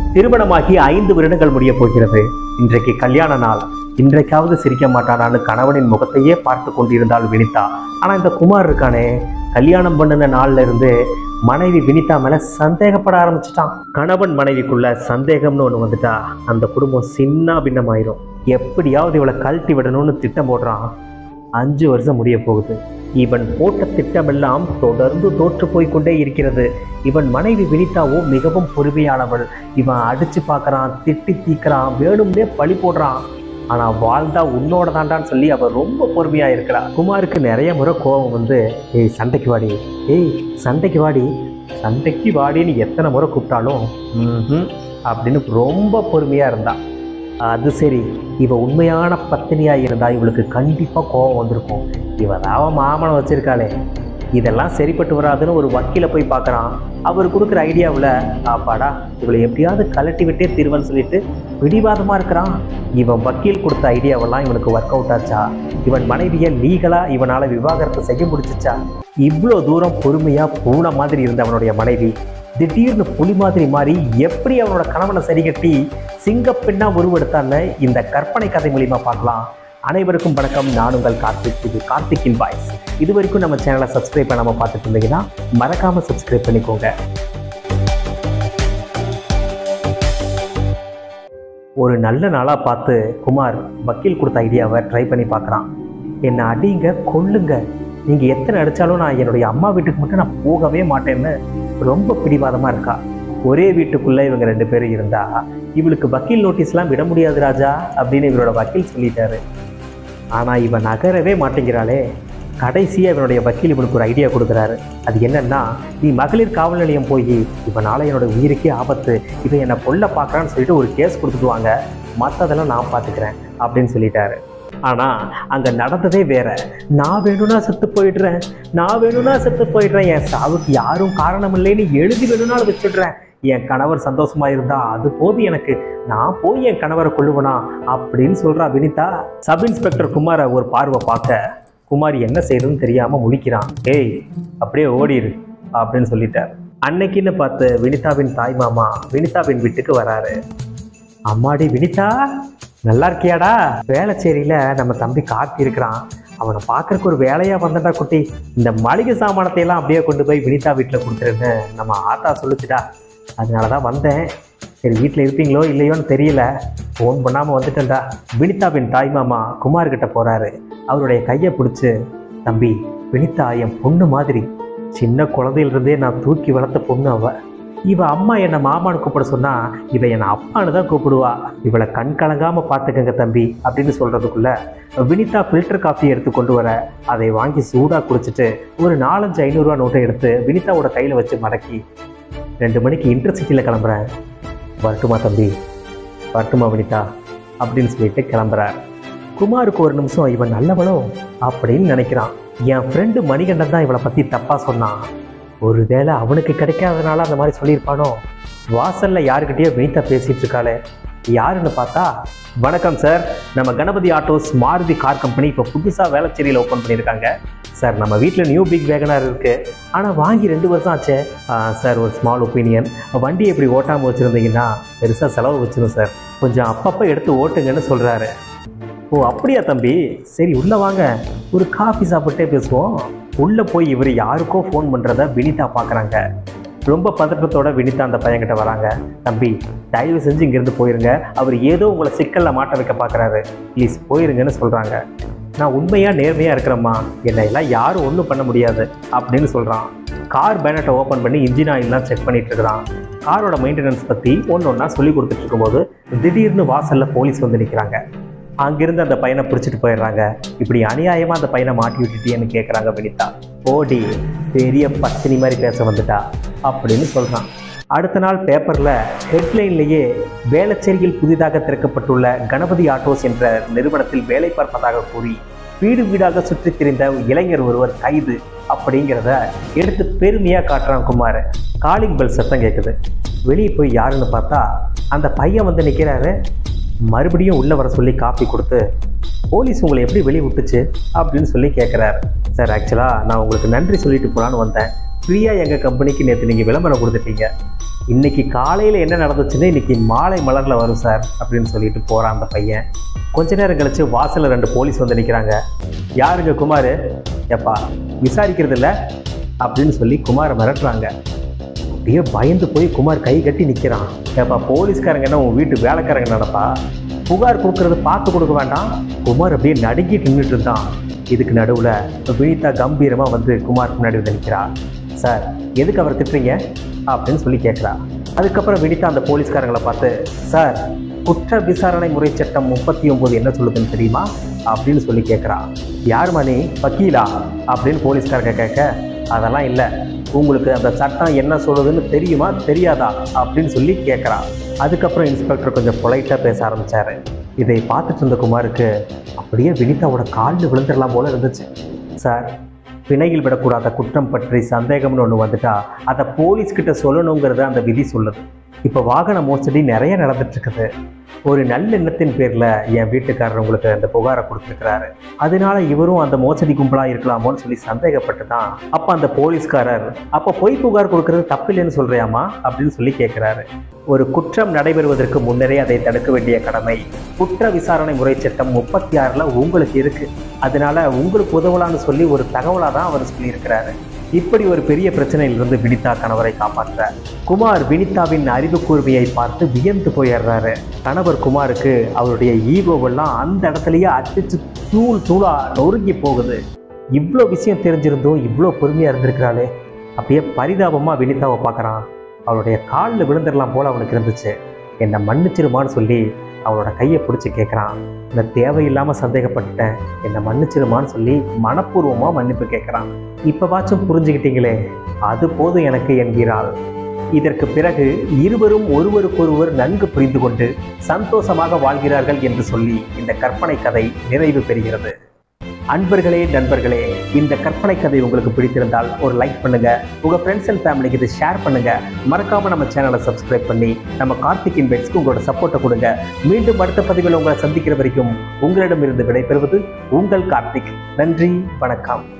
திருமணமாகி ஐந்து வருடங்கள் முடிய போகிறது இன்றைக்கு கல்யாண நாள் இன்றைக்காவது சிரிக்க மாட்டானான்னு கணவனின் முகத்தையே பார்த்து கொண்டிருந்தாள் வினிதா ஆனா இந்த குமார் இருக்கானே கல்யாணம் பண்ணின நாள்ல இருந்து மனைவி வினிதா மேல சந்தேகப்பட ஆரம்பிச்சிட்டான் கணவன் மனைவிக்குள்ள சந்தேகம்னு ஒண்ணு வந்துட்டா அந்த குடும்பம் சின்ன பின்னமாயிரும் எப்படியாவது இவளை கழட்டி விடணும்னு திட்டம் போடுறான் அஞ்சு வருஷம் முடிய போகுது இவன் போட்ட திட்டமெல்லாம் தொடர்ந்து தோற்று போய் கொண்டே இருக்கிறது இவன் மனைவி வினிதாவோ மிகவும் பொறுமையானவள் இவன் அடிச்சு பார்க்கறான் திட்டி தீக்கிறான் வேணும்னே பழி போடுறான் ஆனா வாழ்ந்தா உன்னோட தாண்டான்னு சொல்லி அவ ரொம்ப பொறுமையா இருக்கிறா குமாருக்கு நிறைய முறை கோபம் வந்து ஏய் சண்டைக்கு வாடி ஏய் சண்டைக்கு வாடி சண்டைக்கு வாடின்னு எத்தனை முறை கூப்பிட்டாலும் ம்ஹும் அப்படின்னு ரொம்ப பொறுமையா இருந்தா அது சரி இவ உண்மையான பத்தினியா இருந்தா இவளுக்கு கண்டிப்பா கோபம் வந்திருக்கும் இவ தான் மாமனை வச்சிருக்காளே இதெல்லாம் சரிப்பட்டு வராதுன்னு ஒரு வக்கீல போய் பார்க்கறான் அவர் கொடுக்குற ஐடியாவில் ஆப்பாடா இவளை எப்படியாவது கலட்டி விட்டே தீர்வன்னு சொல்லிட்டு பிடிவாதமா இருக்கிறான் இவன் வக்கீல் கொடுத்த ஐடியாவெல்லாம் இவனுக்கு ஒர்க் அவுட் ஆச்சா இவன் மனைவியை லீகலா இவனால விவாகரத்து செய்ய முடிச்சிச்சா இவ்வளோ தூரம் பொறுமையா பூனை மாதிரி இருந்த அவனுடைய மனைவி திடீர்னு புலி மாதிரி மாறி எப்படி அவனோட கணவனை சரி கட்டி சிங்கப்பெண்ணா உருவெடுத்தான்னு இந்த கற்பனை கதை மூலியமா பார்க்கலாம் அனைவருக்கும் வணக்கம் நான் உங்கள் கார்த்திக் இது கார்த்திக்கின் வாய்ஸ் இது வரைக்கும் நம்ம சேனலை சப்ஸ்கிரைப் பண்ணாம பார்த்துட்டு இருந்தீங்கன்னா மறக்காம சப்ஸ்கிரைப் பண்ணிக்கோங்க ஒரு நல்ல நாளா பார்த்து குமார் வக்கீல் கொடுத்த ஐடியாவை ட்ரை பண்ணி பார்க்குறான் என்னை அடிங்க கொல்லுங்க நீங்க எத்தனை அடிச்சாலும் நான் என்னுடைய அம்மா வீட்டுக்கு மட்டும் நான் போகவே மாட்டேன்னு ரொம்ப பிடிவாதமா இருக்கா ஒரே வீட்டுக்குள்ள இவங்க ரெண்டு பேரும் இருந்தா இவளுக்கு வக்கீல் நோட்டீஸ்லாம் விட முடியாது ராஜா அப்படின்னு இவரோட வக்கீல் சொல்லிட்டாரு ஆனா இவன் நகரவே மாட்டேங்கிறாளே கடைசியா இவனுடைய வக்கீல் இவனுக்கு ஒரு ஐடியா கொடுக்குறாரு அது என்னன்னா நீ மகளிர் காவல் நிலையம் போய் இவனால என்னோட உயிருக்கே ஆபத்து இவன் என்னை கொல்ல பார்க்கறான்னு சொல்லிட்டு ஒரு கேஸ் கொடுத்துட்டு வாங்க மற்றதெல்லாம் நான் பார்த்துக்கிறேன் அப்படின்னு சொல்லிட்டாரு ஆனா அங்க நடந்ததே வேற நான் வேணும்னா செத்து போயிடுறேன் நான் வேணும்னா செத்து போயிடுறேன் என் சாவுக்கு யாரும் காரணம் இல்லைன்னு எழுதி வேணும்னாலும் வச்சுடுறேன் என் கணவர் சந்தோஷமா இருந்தா அது போதும் எனக்கு நான் போய் என் கணவரை கொள்ளுவனா அப்படின்னு சொல்றா வினிதா சப் இன்ஸ்பெக்டர் குமாரை ஒரு பார்வை பார்க்க குமார் என்ன செய்யறதுன்னு தெரியாம முழிக்கிறான் ஏய் அப்படியே ஓடிரு அப்படின்னு சொல்லிட்டார் அன்னைக்குன்னு பார்த்து வினிதாவின் தாய் மாமா வினிதாவின் வீட்டுக்கு வராரு அம்மாடி வினிதா நல்லா இருக்கியாடா வேளச்சேரியில நம்ம தம்பி கார்த்தி இருக்கிறான் அவனை பார்க்கறக்கு ஒரு வேலையா வந்தடா குட்டி இந்த மளிகை சாமானத்தை எல்லாம் அப்படியே கொண்டு போய் வினிதா வீட்டில் கொடுத்துருன்னு நம்ம ஆத்தா சொல்லுச்சுடா அதனால தான் வந்தேன் சரி வீட்டில் இருப்பீங்களோ இல்லையோன்னு தெரியல ஃபோன் பண்ணாமல் வந்துட்டேன்டா வினிதாவின் தாய் மாமா குமார் கிட்ட போறாரு அவருடைய கையை பிடிச்சு தம்பி வினிதா என் பொண்ணு மாதிரி சின்ன குழந்தையிலிருந்தே நான் தூக்கி வளர்த்த பொண்ணு அவ இவ அம்மா என்னை மாமான்னு கூப்பிட சொன்னா இவ என்னை அப்பான்னு தான் கூப்பிடுவா இவளை கண் கலங்காம பார்த்துக்கங்க தம்பி அப்படின்னு சொல்றதுக்குள்ள வினிதா ஃபில்டர் காஃபி எடுத்து கொண்டு வர அதை வாங்கி சூடாக குடிச்சிட்டு ஒரு நாலஞ்சு ஐநூறுரூவா நோட்டை எடுத்து வினிதாவோட கையில் வச்சு மடக்கி ரெண்டு மணிக்கு இன்டர்சிட்டியில் கிளம்புறேன் வரட்டுமா தம்பி வரட்டுமா வினிதா அப்படின்னு சொல்லிட்டு கிளம்புறார் குமாருக்கு ஒரு நிமிஷம் இவன் நல்லவனோ அப்படின்னு நினைக்கிறான் என் ஃப்ரெண்டு மணிகண்டன் தான் இவளை பற்றி தப்பாக சொன்னான் ஒருவேளை அவனுக்கு கிடைக்காதனால அந்த மாதிரி சொல்லியிருப்பானோ வாசல்ல யாருக்கிட்டயோ வினிதா பேசிட்டு இருக்காளே யாருன்னு பார்த்தா வணக்கம் சார் நம்ம Ganapathi autos Maruti car company இப்போ புதுசாக வேளச்சேரியில் ஓப்பன் பண்ணியிருக்காங்க சார் நம்ம வீட்டில் நியூ பிக் வேகனார் இருக்கு ஆனால் வாங்கி ரெண்டு வருஷம் ஆச்சே ஆ, சார் ஒரு ஸ்மால் ஒப்பீனியன் வண்டி எப்படி ஓட்டாமல் வச்சுருந்தீங்கன்னா பெருசாக செலவு வச்சிரும் சார் கொஞ்சம் அப்பப்போ எடுத்து ஓட்டுங்கன்னு சொல்கிறாரு ஓ அப்படியா தம்பி சரி உள்ளே வாங்க ஒரு காஃபி சாப்பிட்டே பேசுவோம் உள்ளே போய் இவர் யாருக்கோ ஃபோன் பண்ணுறத வினிதா பார்க்குறாங்க ரொம்ப பதற்றத்தோட வினிதா அந்த பையன்கிட்ட வராங்க தம்பி தயவு செஞ்சு இங்கேருந்து போயிருங்க அவர் ஏதோ உங்களை சிக்கலில் மாட்ட வைக்க பார்க்குறாரு ப்ளீஸ் போயிருங்கன்னு சொல்கிறாங்க நான் உண்மையாக நேர்மையாக இருக்கிறேம்மா என்னை எல்லாம் யாரும் ஒன்றும் பண்ண முடியாது அப்படின்னு சொல்கிறான் கார் பேனட்டை ஓப்பன் பண்ணி இன்ஜின் ஆயில்லாம் செக் பண்ணிட்டு இருக்கிறான் காரோட மெயின்டெனன்ஸ் பற்றி ஒன்று ஒன்றா சொல்லி கொடுத்துட்டு இருக்கும்போது திடீர்னு வாசலில் போலீஸ் வந்து நிற்கிறாங்க அங்கிருந்து அந்த பையனை பிடிச்சிட்டு போயிடுறாங்க இப்படி அநியாயமா அந்த பையனை மாட்டி விட்டுட்டியேன்னு கேட்குறாங்க வினிதா ஓடி பெரிய பத்தினி மாதிரி பேச வந்துட்டா அப்படின்னு சொல்றான் அடுத்த நாள் பேப்பர்ல ஹெட்லைன்லேயே வேளச்சேரியில் புதிதாக திறக்கப்பட்டுள்ள கணபதி ஆட்டோஸ் என்ற நிறுவனத்தில் வேலை பார்ப்பதாக கூறி வீடு வீடாக சுற்றித் திரிந்த இளைஞர் ஒருவர் கைது அப்படிங்கிறத எடுத்து பெருமையா காட்டுறான் குமார் காலிங் பெல் சத்தம் கேட்குது வெளியே போய் யாருன்னு பார்த்தா அந்த பையன் வந்து நிற்கிறாரு மறுபடியும் உள்ளே வர சொல்லி காப்பி கொடுத்து போலீஸ் உங்களை எப்படி வெளியே விட்டுச்சு அப்படின்னு சொல்லி கேட்குறாரு சார் ஆக்சுவலாக நான் உங்களுக்கு நன்றி சொல்லிட்டு போகலான்னு வந்தேன் ஃப்ரீயாக எங்கள் கம்பெனிக்கு நேற்று நீங்கள் விளம்பரம் கொடுத்துட்டீங்க இன்னைக்கு காலையில் என்ன நடந்துச்சுன்னு இன்னைக்கு மாலை மலரில் வரும் சார் அப்படின்னு சொல்லிட்டு போகிறான் அந்த பையன் கொஞ்ச நேரம் கழிச்சு வாசலில் ரெண்டு போலீஸ் வந்து நிற்கிறாங்க யாருங்க குமார் ஏப்பா விசாரிக்கிறது இல்லை அப்படின்னு சொல்லி குமாரை மிரட்டுறாங்க அப்படியே பயந்து போய் குமார் கை கட்டி நிற்கிறான் ஏப்பா போலீஸ்காரங்க என்ன உன் வீட்டு வேலைக்காரங்க நடப்பா புகார் கொடுக்கறது பார்த்து கொடுக்க வேண்டாம் குமார் அப்படியே நடுங்கிட்டு நின்றுட்டு இருந்தான் இதுக்கு நடுவில் வினிதா கம்பீரமாக வந்து குமார் முன்னாடி வந்து நிற்கிறா சார் எதுக்கு அவர் திட்டுறீங்க அப்படின்னு சொல்லி கேட்குறா அதுக்கப்புறம் வினிதா அந்த போலீஸ்காரங்களை பார்த்து சார் குற்ற விசாரணை முறை சட்டம் முப்பத்தி ஒன்பது என்ன சொல்லுதுன்னு தெரியுமா அப்படின்னு சொல்லி கேட்குறா யார் மணி வக்கீலா அப்படின்னு போலீஸ்காரங்க கேட்க அதெல்லாம் இல்லை உங்களுக்கு அந்த சட்டம் என்ன சொல்லுதுன்னு தெரியுமா தெரியாதா அப்படின்னு சொல்லி கேட்குறா அதுக்கப்புறம் இன்ஸ்பெக்டர் கொஞ்சம் பொலைட்டாக பேச ஆரம்பிச்சாரு இதை பார்த்துட்டு இருந்த குமாருக்கு அப்படியே வினிதாவோட காலில் விழுந்துடலாம் போல இருந்துச்சு சார் பிணையில் விடக்கூடாத குற்றம் பற்றி சந்தேகம்னு ஒன்று வந்துட்டா அதை போலீஸ்கிட்ட சொல்லணுங்கிறத அந்த விதி சொல்லுது இப்போ வாகன மோசடி நிறைய நடந்துட்டு இருக்குது ஒரு நல்லெண்ணத்தின் பேரில் என் வீட்டுக்காரர் உங்களுக்கு அந்த புகாரை கொடுத்துருக்கிறாரு அதனால இவரும் அந்த மோசடி கும்பலாக இருக்கலாமோன்னு சொல்லி சந்தேகப்பட்டு தான் அப்போ அந்த போலீஸ்காரர் அப்போ பொய் புகார் கொடுக்கறது தப்பில்லைன்னு சொல்றியாமா அப்படின்னு சொல்லி கேட்குறாரு ஒரு குற்றம் நடைபெறுவதற்கு முன்னரே அதை தடுக்க வேண்டிய கடமை குற்ற விசாரணை முறை சட்டம் முப்பத்தி ஆறில் உங்களுக்கு இருக்கு அதனால உங்களுக்கு உதவலான்னு சொல்லி ஒரு தகவலாக தான் அவர் சொல்லியிருக்கிறாரு இப்படி ஒரு பெரிய பிரச்சனையிலிருந்து வினிதா கணவரை காப்பாற்ற குமார் வினிதாவின் அறிவு கூர்மையை பார்த்து வியந்து போயிடுறாரு கணவர் குமாருக்கு அவருடைய ஈகோவெல்லாம் அந்த இடத்துலயே அடிச்சு தூள் தூளா நொறுங்கி போகுது இவ்வளோ விஷயம் தெரிஞ்சிருந்தும் இவ்வளோ பொறுமையாக இருந்திருக்கிறாளே அப்படியே பரிதாபமாக வினிதாவை பார்க்குறான் அவளுடைய காலில் விழுந்துடலாம் போல அவனுக்கு இருந்துச்சு என்னை மன்னிச்சிருமான்னு சொல்லி அவளோட கையை பிடிச்சி கேட்குறான் நான் தேவையில்லாமல் சந்தேகப்பட்டுட்டேன் என்னை மன்னிச்சிருமான்னு சொல்லி மனப்பூர்வமாக மன்னிப்பு கேட்குறான் இப்போவாச்சும் புரிஞ்சுக்கிட்டீங்களே அது போதும் எனக்கு என்கிறாள் இதற்கு பிறகு இருவரும் ஒருவருக்கொருவர் நன்கு புரிந்து கொண்டு சந்தோஷமாக வாழ்கிறார்கள் என்று சொல்லி இந்த கற்பனை கதை நிறைவு பெறுகிறது அன்பர்களே நண்பர்களே இந்த கற்பனை கதை உங்களுக்கு பிடித்திருந்தால் ஒரு லைக் பண்ணுங்க உங்க ஃப்ரெண்ட்ஸ் அண்ட் ஃபேமிலிக்கு இதை ஷேர் பண்ணுங்க மறக்காம நம்ம சேனலை சப்ஸ்கிரைப் பண்ணி நம்ம கார்த்திகின் பெட்ஸ்க்கு உங்களோட சப்போர்ட்டை கொடுங்க மீண்டும் அடுத்த பதிவில் உங்களை சந்திக்கிற வரைக்கும் உங்களிடமிருந்து விடைபெறுவது உங்கள் கார்த்திக் நன்றி வணக்கம்